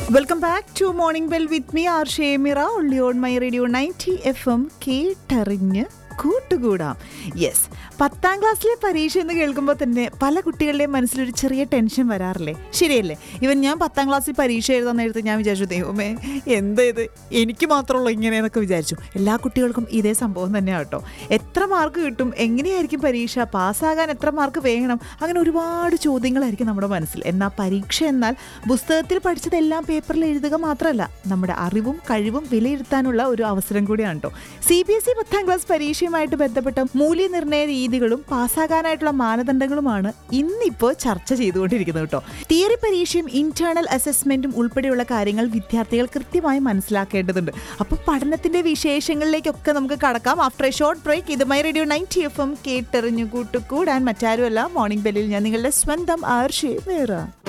welcome back to morning bell with me R Shemira only on my radio ninety F M കേട്ടറിഞ്ഞ് കൂട്ടുകൂടാം yes പത്താം ക്ലാസ്സിലെ പരീക്ഷ എന്ന് കേൾക്കുമ്പോൾ തന്നെ പല കുട്ടികളുടെയും മനസ്സിലൊരു ചെറിയ ടെൻഷൻ വരാറില്ലേ ശരിയല്ലേ ഇവൻ ഞാൻ പത്താം ക്ലാസ്സിൽ പരീക്ഷ എഴുതാൻ നേരത്തെ ഞാൻ വിചാരിച്ചു ദൈവമേ എന്താ ഇത് എനിക്ക് മാത്രമുള്ളൂ ഇങ്ങനെയെന്നൊക്കെ വിചാരിച്ചു എല്ലാ കുട്ടികൾക്കും ഇതേ സംഭവം തന്നെയാണ് കേട്ടോ എത്ര മാർക്ക് കിട്ടും എങ്ങനെയായിരിക്കും പരീക്ഷ പാസ്സാകാൻ എത്ര മാർക്ക് വേണം അങ്ങനെ ഒരുപാട് ചോദ്യങ്ങളായിരിക്കും നമ്മുടെ മനസ്സിൽ എന്നാൽ പരീക്ഷ എന്നാൽ പുസ്തകത്തിൽ പഠിച്ചതെല്ലാം പേപ്പറിൽ എഴുതുക മാത്രമല്ല നമ്മുടെ അറിവും കഴിവും വിലയിരുത്താനുള്ള ഒരു അവസരം കൂടിയാണ് കേട്ടോ സി ബി എസ് ഇ പത്താം ക്ലാസ് പരീക്ഷയുമായിട്ട് ബന്ധപ്പെട്ട മൂല്യനിർണ്ണയ രീതികളും പാസ്സാകാനായിട്ടുള്ള മാനദണ്ഡങ്ങളുമാണ് ഇന്നിപ്പോൾ ചർച്ച ചെയ്തുകൊണ്ടിരിക്കുന്നത് കേട്ടോ തിയറി പരീക്ഷയും ഇന്റേണൽ അസസ്മെന്റും ഉൾപ്പെടെയുള്ള കാര്യങ്ങൾ വിദ്യാർത്ഥികൾ കൃത്യമായി മനസ്സിലാക്കേണ്ടതുണ്ട് അപ്പോൾ പഠനത്തിന്റെ വിശേഷങ്ങളിലേക്കൊക്കെ നമുക്ക് കടക്കാം ആഫ്റ്റർ എ ഷോർട്ട് ബ്രേക്ക് ഇത് my radio ninety F M കേട്ടെറിഞ്ഞു കൂട്ടുകൂടാൻ മറ്റാരുമല്ല മോർണിംഗ് ബെല്ലിൽ ഞാൻ നിങ്ങളുടെ സ്വന്തം ആർഷേ വേറെ